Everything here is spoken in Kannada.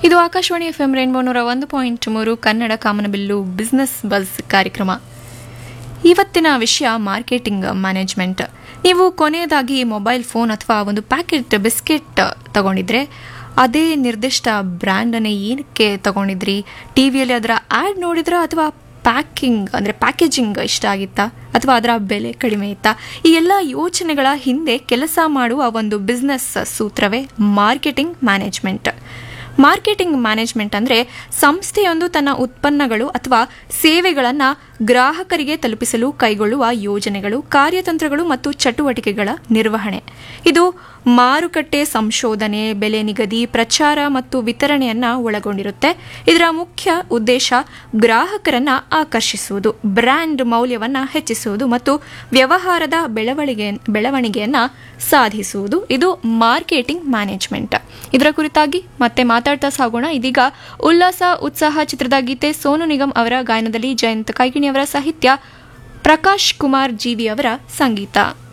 ಇದು ಆಕಾಶವಾಣಿ ಎಫ್ ಎಂ ರೇನ್ಬೋ ನೂರ ಒಂದು ಪಾಯಿಂಟ್ ಮೂರು ಕನ್ನಡ ಕಾಮನಬಿಲ್ಲು ಬಿಸ್ನೆಸ್ ಬಸ್ ಕಾರ್ಯಕ್ರಮ ಇವತ್ತಿನ ವಿಷಯ ಮಾರ್ಕೆಟಿಂಗ್ ಮ್ಯಾನೇಜ್ಮೆಂಟ್ ನೀವು ಕೊನೆಯದಾಗಿ ಮೊಬೈಲ್ ಫೋನ್ ಅಥವಾ ಒಂದು ಪ್ಯಾಕೆಟ್ ಬಿಸ್ಕೆಟ್ ತಗೊಂಡಿದ್ರೆ ಅದೇ ನಿರ್ದಿಷ್ಟ ಬ್ರ್ಯಾಂಡನ್ನೇ ಏನಕ್ಕೆ ತಗೊಂಡಿದ್ರಿ ಟಿ ವಿಯಲ್ಲಿ ಅದರ ಆ್ಯಡ್ ನೋಡಿದ್ರ ಅಥವಾ ಪ್ಯಾಕಿಂಗ್ ಅಂದರೆ ಪ್ಯಾಕೇಜಿಂಗ್ ಇಷ್ಟ ಆಗಿತ್ತಾ ಅಥವಾ ಅದರ ಬೆಲೆ ಕಡಿಮೆ ಇತ್ತಾ ಈ ಎಲ್ಲ ಯೋಚನೆಗಳ ಹಿಂದೆ ಕೆಲಸ ಮಾಡುವ ಒಂದು ಬಿಸ್ನೆಸ್ ಸೂತ್ರವೇ ಮಾರ್ಕೆಟಿಂಗ್ ಮ್ಯಾನೇಜ್ಮೆಂಟ್ ಮಾರ್ಕೆಟಿಂಗ್ ಮ್ಯಾನೇಜ್ಮೆಂಟ್ ಅಂದರೆ ಸಂಸ್ಥೆಯೊಂದು ತನ್ನ ಉತ್ಪನ್ನಗಳು ಅಥವಾ ಸೇವೆಗಳನ್ನು ಗ್ರಾಹಕರಿಗೆ ತಲುಪಿಸಲು ಕೈಗೊಳ್ಳುವ ಯೋಜನೆಗಳು ಕಾರ್ಯತಂತ್ರಗಳು ಮತ್ತು ಚಟುವಟಿಕೆಗಳ ನಿರ್ವಹಣೆ ಇದು ಮಾರುಕಟ್ಟೆ ಸಂಶೋಧನೆ ಬೆಲೆ ನಿಗದಿ ಪ್ರಚಾರ ಮತ್ತು ವಿತರಣೆಯನ್ನ ಒಳಗೊಂಡಿರುತ್ತೆ ಇದರ ಮುಖ್ಯ ಉದ್ದೇಶ ಗ್ರಾಹಕರನ್ನ ಆಕರ್ಷಿಸುವುದು ಬ್ರ್ಯಾಂಡ್ ಮೌಲ್ಯವನ್ನ ಹೆಚ್ಚಿಸುವುದು ಮತ್ತು ವ್ಯವಹಾರದ ಬೆಳವಣಿಗೆ ಬೆಳವಣಿಗೆಯನ್ನ ಸಾಧಿಸುವುದು ಇದು ಮಾರ್ಕೆಟಿಂಗ್ ಮ್ಯಾನೇಜ್ಮೆಂಟ್ ಇದರ ಕುರಿತಾಗಿ ಮತ್ತೆ ಮಾತಾಡ್ತಾ ಸಾಗೋಣ ಇದೀಗ ಉಲ್ಲಾಸ ಉತ್ಸಾಹ ಚಿತ್ರದ ಗೀತೆ ಸೋನು ನಿಗಮ್ ಅವರ ಗಾಯನದಲ್ಲಿ ಜಯಂತ್ ಕೈಗಿಣಿ ಅವರ ಸಾಹಿತ್ಯ ಪ್ರಕಾಶ್ ಕುಮಾರ್ ಜೀವಿ ಅವರ ಸಂಗೀತ